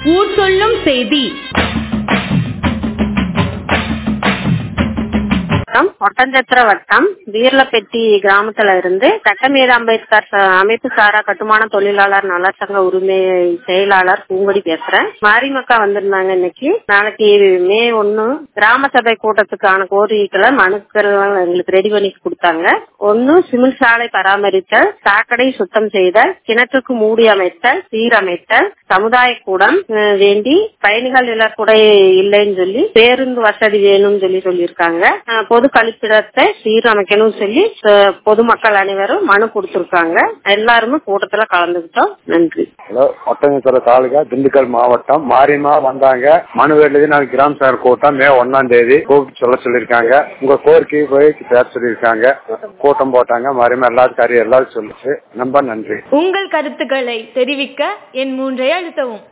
ஊர் சொல்லும் செய்தி வட்டம் ஒட்டஞ்சத்திர வட்டம் வீர்லப்பெட்டி கிராமத்துல இருந்து சட்டமேத அம்பேத்கர் ச- அமைப்பு சாரா கட்டுமான தொழிலாளர் நலச்சங்க உரிமை செயலாளர் பூங்கொடி பேசுறேன் மாரிமக்கா வந்திருந்தாங்க இன்னைக்கு நாளைக்கு மே ஒண்ணு கிராம சபை கூட்டத்துக்கான கோரிக்கைகளை மனுக்கள் எல்லாம் எங்களுக்கு ரெடி பண்ணி கொடுத்தாங்க ஒன்னு சிமெண்ட் சாலை பராமரித்தல் சாக்கடை சுத்தம் செய்தல் கிணற்றுக்கு மூடி அமைத்தல் சீரமைத்தல் சமுதாய கூடம் அஹ், வேண்டி பயணிகள் இலக்குடை இல்லைன்னு சொல்லி பேருந்து வசதி வேணும்னு சொல்லி சொல்லியிருக்காங்க அஹ், பொது கழிப்பிடத்தை சீரமைக்கணும்னு சொல்லி அஹ், பொதுமக்கள் அனைவரும் மனு கொடுத்திருக்காங்க எல்லாருமே கூட்டத்துல கலந்துக்கிட்டோம் நன்றி ஹலோ ஒட்டஞ்சத்திர தாலுகா திண்டுக்கல் மாவட்டம் மாரியமா வந்தாங்க மனு எழுதி நாளைக்கு கிராம சபை கூட்டம் மே ஒன்னாம் தேதி கூப்பிட்டு சொல்ல சொல்லியிருக்காங்க உங்க கோரிக்கை போய் பேச சொல்லியிருக்காங்க கூட்டம் போட்டாங்க மாரியமா எல்லாத்துக்கும் அறிய எல்லாரும் சொல்லுச்சு ரொம்ப நன்றி உங்கள் கருத்துக்களை தெரிவிக்க என் மூன்றை அழுத்தவும்